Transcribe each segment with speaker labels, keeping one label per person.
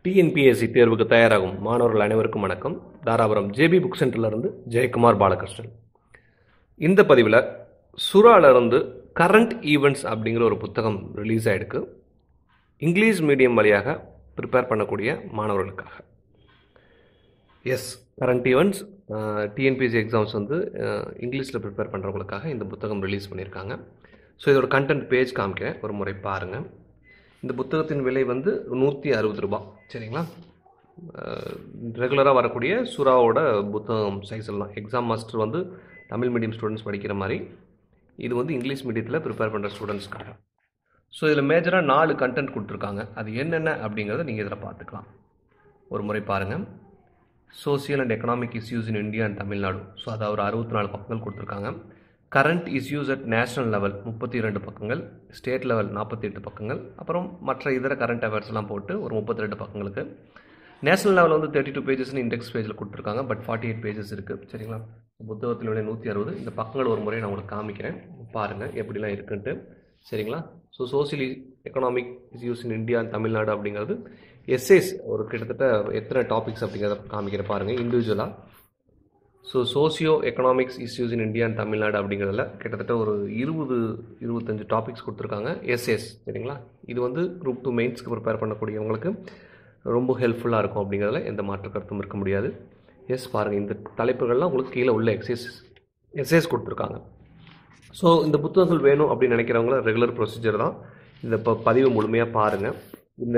Speaker 1: TNPSC தேர்வுக்கு தயாராகும் மாணவர்கள் அனைவருக்கும் வணக்கம் தாராபுரம் ஜேபி புக் சென்டர்லேருந்து ஜெயக்குமார் பாலகிருஷ்ணன் இந்த பதிவில் சுறாலேருந்து கரண்ட் ஈவெண்ட்ஸ் அப்படிங்கிற ஒரு புத்தகம் ரிலீஸ் ஆகிருக்கு இங்கிலீஷ் மீடியம் வழியாக ப்ரிப்பேர் பண்ணக்கூடிய மாணவர்களுக்காக S current events TNPSC exams வந்து இங்கிலீஷில் ப்ரிப்பேர் பண்ணுறவங்களுக்காக இந்த புத்தகம் ரிலீஸ் பண்ணியிருக்காங்க ஸோ இதோட கண்டென்ட் பேஜ் காமிக்கிறேன் ஒரு முறை பாருங்கள் இந்த புத்தகத்தின் விலை வந்து நூற்றி அறுபது ரூபாய் சரிங்களா ரெகுலராக வரக்கூடிய சுறாவோட புத்தகம் சைஸில் தான் எக்ஸாம் மாஸ்டர் வந்து தமிழ் மீடியம் ஸ்டூடெண்ட்ஸ் படிக்கிற மாதிரி இது வந்து இங்கிலீஷ் மீடியத்தில் ப்ரிப்பேர் பண்ணுற ஸ்டூடெண்ட்ஸ்க்காக ஸோ இதில் மேஜராக நாலு கண்டென்ட் கொடுத்துருக்காங்க அது என்னென்ன அப்படிங்கிறத நீங்கள் இதில் பார்த்துக்கலாம் ஒரு முறை பாருங்கள் social and economic issues in India and Tamil Nadu so அதை ஒரு அறுபத்தி நாலு பக்கங்கள் கொடுத்துருக்காங்க current issues at national level முப்பத்தி ரெண்டு பக்கங்கள் ஸ்டேட் லெவல் நாற்பத்தி எட்டு பக்கங்கள் அப்புறம் மற்ற இதர கரண்ட் அஃபேர்ஸ்லாம் போட்டு ஒரு முப்பத்தி ரெண்டு பக்கங்களுக்கு நேஷனல் லெவல் வந்து தேர்ட்டி டூ பேஜஸ்னு இண்டெக்ஸ் பேஜில் கொடுத்துருக்காங்க பட் ஃபார்ட்டி எயிட் பேஜஸ் இருக்குது சரிங்களா புத்தகத்தினுடைய நூற்றி அறுபது இந்த பக்கங்கள் ஒரு முறை நான் உங்களுக்கு காமிக்கிறேன் பாருங்கள் எப்படிலாம் இருக்குன்ட்டு சரிங்களா so socially economic issues in India Tamil Nadu அப்படிங்கிறது எஸ்ஏஸ் ஒரு கிட்டத்தட்ட எத்தனை டாபிக்ஸ் அப்படிங்கிறத காமிக்கிற பாருங்கள் இண்டிவிஜுவலாக so socio economics issues in India and Tamil Nadu அப்படிங்கிறதுல கிட்டத்தட்ட ஒரு இருபது இருபத்தஞ்சு டாபிக்ஸ் கொடுத்துருக்காங்க எஸ்எஸ் சரிங்களா இது வந்து குரூப் டூ மெயின்ஸ்க்கு ப்ரிப்பேர் பண்ணக்கூடியவங்களுக்கு ரொம்ப ஹெல்ப்ஃபுல்லாக இருக்கும் அப்படிங்கிறதுல எந்த மாற்று கருத்தும் இருக்க முடியாது எஸ் பாருங்கள் இந்த தலைப்புகள்லாம் உங்களுக்கு கீழே உள்ள எக்ஸைஸ் எஸ்எஸ் கொடுத்துருக்காங்க ஸோ இந்த புத்தகங்கள் வேணும் அப்படின்னு நினைக்கிறவங்கள ரெகுலர் ப்ரொசீஜர் தான் இந்த இப்போ பதிவு முழுமையாக பாருங்கள் இந்த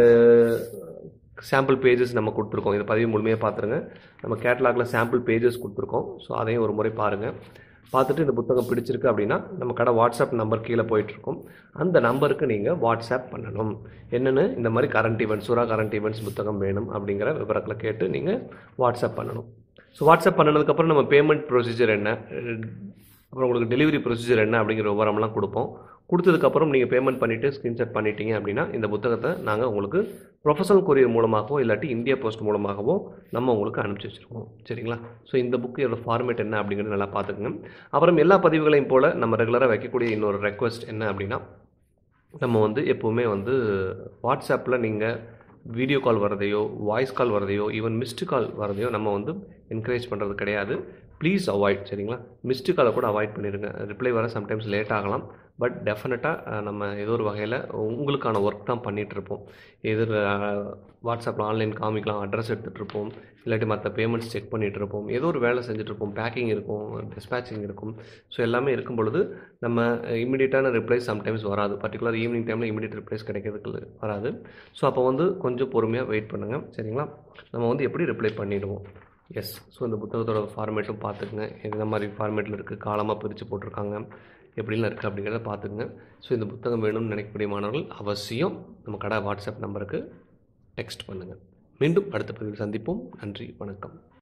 Speaker 1: சாம்பிள் பேஜஸ் நம்ம கொடுத்துருக்கோம் இந்த பதிவு முழுமையாக பார்த்துருங்க நம்ம கேட்டலாகில் சாம்பிள் பேஜஸ் கொடுத்துருக்கோம் ஸோ அதையும் ஒரு முறை பாருங்கள் பார்த்துட்டு இந்த புத்தகம் பிடிச்சிருக்கு அப்படின்னா நம்ம கடை வாட்ஸ்அப் நம்பர் கீழே போயிட்டுருக்கோம் அந்த நம்பருக்கு நீங்கள் வாட்ஸ்அப் பண்ணணும் என்னென்னு இந்த மாதிரி கரண்ட் ஈவெண்ட்ஸ் சுறா கரண்ட் ஈவெண்ட்ஸ் புத்தகம் வேணும் அப்படிங்கிற விவரங்களை கேட்டு நீங்கள் வாட்ஸ்அப் பண்ணணும் ஸோ வாட்ஸ்அப் பண்ணதுக்கப்புறம் நம்ம பேமெண்ட் ப்ரொசீஜர் என்ன அப்புறம் உங்களுக்கு டெலிவரி ப்ரொசீஜர் என்ன அப்படிங்கிற விவரம்லாம் கொடுப்போம் கொடுத்ததுக்கப்புறம் நீங்கள் பேமெண்ட் பண்ணிவிட்டு ஸ்க்ரீன்ஷாட் பண்ணிட்டீங்க அப்படின்னா இந்த புத்தகத்தை நாங்கள் உங்களுக்கு ப்ரொஃபஷனல் கொரியர் மூலமாகவோ இல்லாட்டி இந்தியா போஸ்ட் மூலமாகவோ நம்ம உங்களுக்கு அனுப்பிச்சி வச்சுருக்கோம் சரிங்களா ஸோ இந்த புக்கு இதோட ஃபார்மேட் என்ன அப்படிங்கிறது நல்லா பார்த்துக்குங்க அப்புறம் எல்லா பதிவுகளையும் போல் நம்ம ரெகுலராக வைக்கக்கூடிய இன்னொரு ரெக்வஸ்ட் என்ன அப்படின்னா நம்ம வந்து எப்போவுமே வந்து வாட்ஸ்அப்பில் நீங்கள் வீடியோ கால் வரதையோ வாய்ஸ் கால் வரதையோ ஈவன் மிஸ்டு கால் வரதையோ நம்ம வந்து என்கரேஜ் பண்ணுறது கிடையாது ப்ளீஸ் அவாய்ட் சரிங்களா மிஸ்டு காலை கூட அவாய்ட் பண்ணிடுங்க ரிப்ளை வர சம்டைம்ஸ் லேட் ஆகலாம் பட் டெஃபினட்டாக நம்ம ஏதோ ஒரு வகையில் உங்களுக்கான ஒர்க் தான் பண்ணிகிட்ருப்போம் எதிர் வாட்ஸ்அப்பில் ஆன்லைன் காமிக்கலாம் அட்ரஸ் எடுத்துகிட்ருப்போம் இல்லாட்டி மற்ற பேமெண்ட்ஸ் செக் பண்ணிகிட்ருப்போம் ஏதோ ஒரு வேலை செஞ்சுட்ருப்போம் பேக்கிங் இருக்கும் டிஸ்பேச்சிங் இருக்கும் ஸோ எல்லாமே இருக்கும் பொழுது நம்ம இமீடியட்டான ரிப்ளைஸ் சம்டைம்ஸ் வராது பர்டிகுலர் ஈவினிங் டைமில் இமீடியட் ரிப்ளைஸ் கிடைக்கிறதுக்கு வராது ஸோ அப்போ வந்து கொஞ்சம் பொறுமையாக வெயிட் பண்ணுங்கள் சரிங்களா நம்ம வந்து எப்படி ரிப்ளை பண்ணிவிடுவோம் எஸ் ஸோ இந்த புத்தகத்தோட ஃபார்மேட்டும் பார்த்துக்குங்க எந்த மாதிரி ஃபார்மேட்டில் இருக்குது காலமாக பிரித்து போட்டிருக்காங்க எப்படிலாம் இருக்குது அப்படிங்கிறத பார்த்துக்குங்க ஸோ இந்த புத்தகம் வேணும்னு நினைக்கக்கூடிய மாணவர்கள் அவசியம் நம்ம கடை வாட்ஸ்அப் நம்பருக்கு டெக்ஸ்ட் பண்ணுங்கள் மீண்டும் அடுத்த பதிவில் சந்திப்போம் நன்றி வணக்கம்